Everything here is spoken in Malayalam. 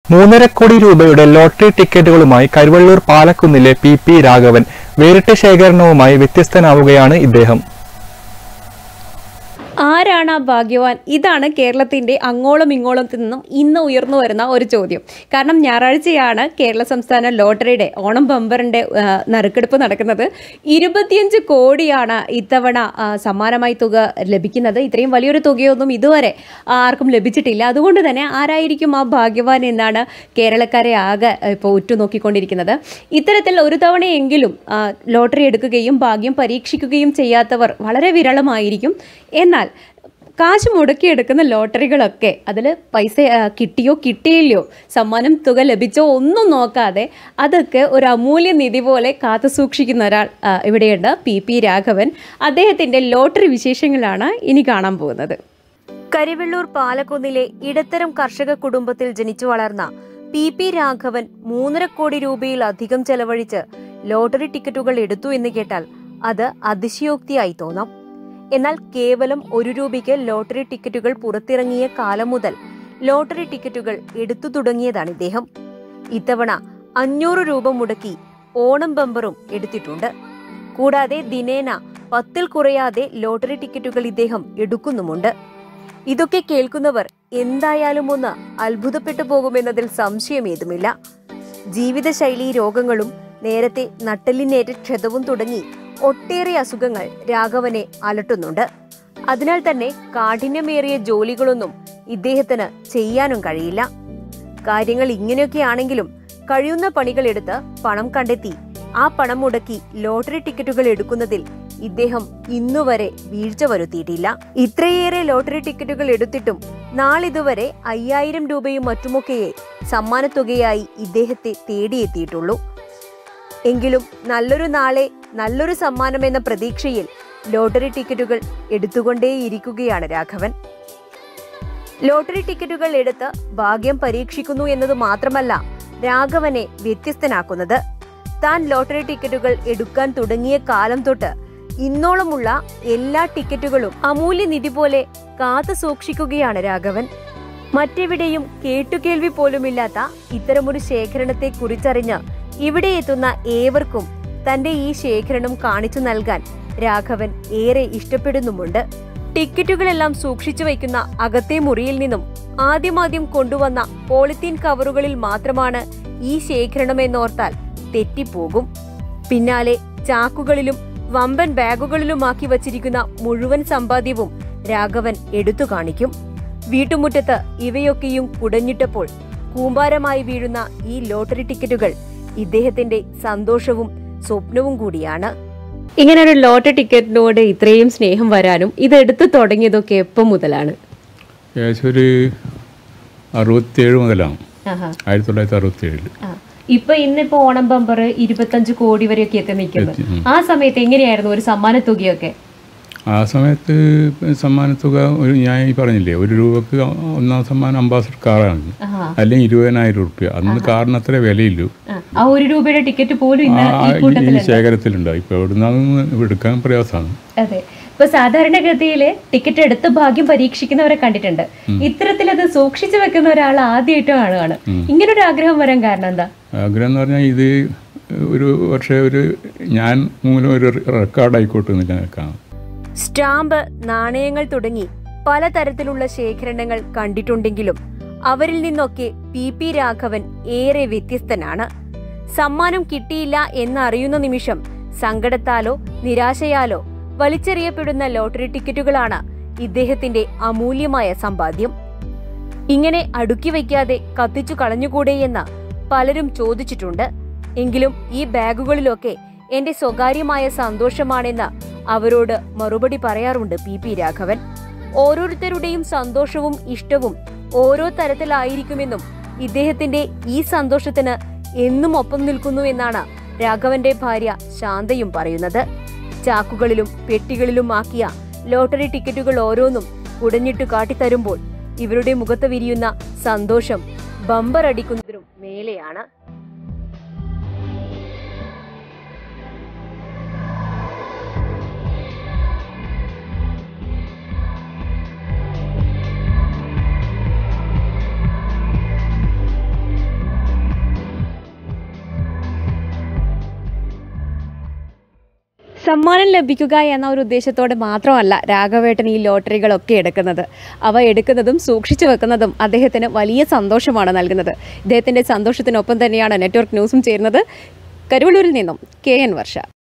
മൂന്നര കോടി രൂപയുടെ ലോട്ടറി ടിക്കറ്റുകളുമായി കരുവള്ളൂർ പാലക്കുന്നിലെ പി പി രാഘവൻ വേറിട്ട ശേഖരണവുമായി വ്യത്യസ്തനാവുകയാണ് ഇദ്ദേഹം ആരാണ് ആ ഭാഗ്യവാൻ ഇതാണ് കേരളത്തിൻ്റെ അങ്ങോളം ഇങ്ങോളത്തിൽ നിന്നും ഇന്ന് ഉയർന്നു വരുന്ന ഒരു ചോദ്യം കാരണം ഞായറാഴ്ചയാണ് കേരള സംസ്ഥാന ലോട്ടറിയുടെ ഓണം ബമ്പറിൻ്റെ ആ, നറുക്കെടുപ്പ് നടക്കുന്നത് ഇരുപത്തിയഞ്ച് കോടിയാണ് ഇത്തവണ ആ, സമ്മാനമായി തുക ലഭിക്കുന്നത് ഇത്രയും വലിയൊരു തുകയൊന്നും ഇതുവരെ ആർക്കും ലഭിച്ചിട്ടില്ല അതുകൊണ്ട് തന്നെ ആരായിരിക്കും ആ ഭാഗ്യവാൻ എന്നാണ് കേരളക്കാരെ ആകെ ഇപ്പോൾ ഉറ്റുനോക്കിക്കൊണ്ടിരിക്കുന്നത് ഇത്തരത്തിൽ ഒരു തവണയെങ്കിലും ആ, ലോട്ടറി എടുക്കുകയും ഭാഗ്യം പരീക്ഷിക്കുകയും ചെയ്യാത്തവർ വളരെ വിരളമായിരിക്കും എന്നാൽ കാശ് മുടക്കിയെടുക്കുന്ന ലോട്ടറികളൊക്കെ അതിൽ പൈസ ആ, കിട്ടിയോ കിട്ടിയില്ലയോ സമ്മാനം തുക ലഭിച്ചോ ഒന്നും നോക്കാതെ അതൊക്കെ ഒരു അമൂല്യ നിധി പോലെ കാത്തു സൂക്ഷിക്കുന്ന ഒരാൾ ആ, ഇവിടെയുണ്ട് പി പി രാഘവൻ അദ്ദേഹത്തിൻ്റെ ലോട്ടറി വിശേഷങ്ങളാണ് ഇനി കാണാൻ പോകുന്നത് കരിവെള്ളൂർ പാലക്കുന്നിലെ ഇടത്തരം കർഷക കുടുംബത്തിൽ ജനിച്ചു വളർന്ന പി പി രാഘവൻ മൂന്നര കോടി രൂപയിലധികം ചെലവഴിച്ച് ലോട്ടറി ടിക്കറ്റുകൾ എടുത്തു എന്ന് കേട്ടാൽ അത് അതിശയോക്തിയായി തോന്നാം എന്നാൽ കേവലം ഒരു രൂപയ്ക്ക് ലോട്ടറി ടിക്കറ്റുകൾ പുറത്തിറങ്ങിയ കാലം മുതൽ ലോട്ടറി ടിക്കറ്റുകൾ എടുത്തു തുടങ്ങിയതാണ് ഇദ്ദേഹം ഇത്തവണ അഞ്ഞൂറ് രൂപ മുടക്കി ഓണം ബമ്പറും എടുത്തിട്ടുണ്ട് കൂടാതെ ദിനേന പത്തിൽ കുറയാതെ ലോട്ടറി ടിക്കറ്റുകൾ ഇദ്ദേഹം എടുക്കുന്നുമുണ്ട് ഇതൊക്കെ കേൾക്കുന്നവർ എന്തായാലും ഒന്ന് അത്ഭുതപ്പെട്ടു പോകുമെന്നതിൽ സംശയമേതുമില്ല ജീവിതശൈലി രോഗങ്ങളും നേരത്തെ നട്ടലിനേറ്റ ക്ഷതവും തുടങ്ങി ഒട്ടേറെ അസുഖങ്ങൾ രാഘവനെ അലട്ടുന്നുണ്ട് അതിനാൽ തന്നെ കാഠിന്യമേറിയ ജോലികളൊന്നും ഇദ്ദേഹത്തിന് ചെയ്യാനും കഴിയില്ല കാര്യങ്ങൾ ഇങ്ങനെയൊക്കെയാണെങ്കിലും കഴിയുന്ന പണികൾ എടുത്ത് പണം കണ്ടെത്തി ആ പണം മുടക്കി ലോട്ടറി ടിക്കറ്റുകൾ എടുക്കുന്നതിൽ ഇദ്ദേഹം ഇന്നുവരെ വീഴ്ച വരുത്തിയിട്ടില്ല ഇത്രയേറെ ലോട്ടറി ടിക്കറ്റുകൾ എടുത്തിട്ടും നാളിതുവരെ അയ്യായിരം രൂപയും മറ്റുമൊക്കെയേ സമ്മാനത്തുകയായി ഇദ്ദേഹത്തെ തേടിയെത്തിയിട്ടുള്ളൂ എങ്കിലും നല്ലൊരു നാളെ നല്ലൊരു സമ്മാനം എന്ന പ്രതീക്ഷയിൽ ലോട്ടറി ടിക്കറ്റുകൾ എടുത്തുകൊണ്ടേയിരിക്കുകയാണ് രാഘവൻ ലോട്ടറി ടിക്കറ്റുകൾ എടുത്ത് ഭാഗ്യം പരീക്ഷിക്കുന്നു എന്നത് മാത്രമല്ല രാഘവനെ വ്യത്യസ്തനാക്കുന്നത് താൻ ലോട്ടറി ടിക്കറ്റുകൾ എടുക്കാൻ തുടങ്ങിയ കാലം തൊട്ട് ഇന്നോളമുള്ള എല്ലാ ടിക്കറ്റുകളും അമൂല്യനിധി പോലെ കാത്തു സൂക്ഷിക്കുകയാണ് രാഘവൻ മറ്റെവിടെയും കേട്ടുകേൾവി പോലുമില്ലാത്ത ഇത്തരമൊരു ശേഖരണത്തെ കുറിച്ചറിഞ്ഞ് ഇവിടെ എത്തുന്ന ഏവർക്കും തന്റെ ഈ ശേഖരണം കാണിച്ചു നൽകാൻ രാഘവൻ ഏറെ ഇഷ്ടപ്പെടുന്നുമുണ്ട് ടിക്കറ്റുകളെല്ലാം സൂക്ഷിച്ചു വയ്ക്കുന്ന അകത്തെ മുറിയിൽ നിന്നും ആദ്യമാദ്യം കൊണ്ടുവന്ന പോളിത്തീൻ കവറുകളിൽ മാത്രമാണ് ഈ ശേഖരണമെന്നോർത്താൽ തെറ്റിപ്പോകും പിന്നാലെ ചാക്കുകളിലും വമ്പൻ ബാഗുകളിലുമാക്കി വച്ചിരിക്കുന്ന മുഴുവൻ സമ്പാദ്യവും രാഘവൻ എടുത്തു കാണിക്കും വീട്ടുമുറ്റത്ത് ഇവയൊക്കെയും കുടഞ്ഞിട്ടപ്പോൾ കൂമ്പാരമായി വീഴുന്ന ഈ ലോട്ടറി ടിക്കറ്റുകൾ ഇദ്ദേഹത്തിന്റെ സന്തോഷവും സ്വപ്നവും കൂടിയാണ് ഇങ്ങനെ ഒരു ലോട്ടറി ടിക്കറ്റിനോട് ഇത്രയും സ്നേഹം വരാനും ഇത് എടുത്തു തുടങ്ങിയതൊക്കെ എപ്പം മുതലാണ് ഏകദേശം ഒരു അറുപത്തിയേഴ് മുതലാണ് ആയിരത്തി തൊള്ളായിരത്തി അറുപത്തി ഏഴിൽ ഇപ്പൊ ഇന്നിപ്പോ ഓണം ബമ്പർ ഇരുപത്തഞ്ച് കോടി വരെയൊക്കെ എത്തി നിൽക്കുന്നു ആ സമയത്ത് എങ്ങനെയായിരുന്നു ഒരു സമ്മാന തുകയൊക്കെ ആ സമയത്ത് സമ്മാനത്തുക ഒരു ഞാൻ ഈ പറഞ്ഞില്ലേ ഒരു രൂപക്ക് ഒന്നാം സമ്മാനം അംബാസഡർ കാറാണ് അല്ലെങ്കിൽ ഇരുപതിനായിരം റുപ്യ അന്ന് കാറിന് അത്ര വിലയില്ലു ആ, ആ ഒരു രൂപയുടെ ടിക്കറ്റ് പോലും ആ, ഇന്ന് ആ, ഈ ഈ കൂട്ടത്തിലുണ്ട് ശേഖരത്തിലുണ്ട് ഇപ്പോൾ എവിടുന്നാന്ന് എടുക്കാൻ പ്രയാസമാണ് അതെ ഇപ്പൊ സാധാരണഗതിയില് ടിക്കറ്റ് എടുത്ത് ഭാഗ്യം പരീക്ഷിക്കുന്നവരെ കണ്ടിട്ടുണ്ട് ഇത്തരത്തിൽ അത് സൂക്ഷിച്ചു വെക്കുന്ന ഒരാൾ ആദ്യമായിട്ട് കാണുകയാണ് ഇങ്ങനൊരു ആഗ്രഹം വരാൻ കാരണം എന്താ ആഗ്രഹം എന്ന് പറഞ്ഞാൽ ഇത് ഒരു പക്ഷേ ഒരു ഞാൻ മൂലം ഒരു റെക്കോർഡായിക്കോട്ടെ എന്ന് ഞാൻ കാണാം സ്റ്റാമ്പ് നാണയങ്ങൾ തുടങ്ങി പലതരത്തിലുള്ള ശേഖരണങ്ങൾ കണ്ടിട്ടുണ്ടെങ്കിലും അവരിൽ നിന്നൊക്കെ പി പി രാഘവൻ ഏറെ വ്യത്യസ്തനാണ് സമ്മാനം കിട്ടിയില്ല എന്നറിയുന്ന നിമിഷം സങ്കടത്താലോ നിരാശയാലോ വലിച്ചെറിയപ്പെടുന്ന ലോട്ടറി ടിക്കറ്റുകളാണ് ഇദ്ദേഹത്തിന്റെ അമൂല്യമായ സമ്പാദ്യം ഇങ്ങനെ അടുക്കി വയ്ക്കാതെ കത്തിച്ചു കളഞ്ഞുകൂടെയെന്ന് പലരും ചോദിച്ചിട്ടുണ്ട് എങ്കിലും ഈ ബാഗുകളിലൊക്കെ എന്റെ സ്വകാര്യമായ സന്തോഷമാണെന്ന് അവരോട് മറുപടി പറയാറുണ്ട് പി പി രാഘവൻ ഓരോരുത്തരുടെയും സന്തോഷവും ഇഷ്ടവും ഓരോ തരത്തിലായിരിക്കുമെന്നും ഇദ്ദേഹത്തിന്റെ ഈ സന്തോഷത്തിന് എന്നും ഒപ്പം നിൽക്കുന്നു എന്നാണ് രാഘവന്റെ ഭാര്യ ശാന്തയും പറയുന്നത് ചാക്കുകളിലും പെട്ടികളിലും ആക്കിയ ലോട്ടറി ടിക്കറ്റുകൾ ഓരോന്നും ഉടഞ്ഞിട്ട് കാട്ടിത്തരുമ്പോൾ ഇവരുടെ മുഖത്ത് വിരിയുന്ന സന്തോഷം ബമ്പർ അടിക്കുന്നതിനും മേലെയാണ് സമ്മാനം ലഭിക്കുക എന്ന ഒരു ഉദ്ദേശത്തോടെ മാത്രമല്ല രാഘവേട്ടൻ ഈ ലോട്ടറികളൊക്കെ എടുക്കുന്നത് അവ എടുക്കുന്നതും സൂക്ഷിച്ചു വെക്കുന്നതും അദ്ദേഹത്തിന് വലിയ സന്തോഷമാണ് നൽകുന്നത് ഇദ്ദേഹത്തിൻ്റെ സന്തോഷത്തിനൊപ്പം തന്നെയാണ് നെറ്റ്വർക്ക് ന്യൂസും ചേരുന്നത് കരുവള്ളൂരിൽ നിന്നും കെ എൻ വർഷ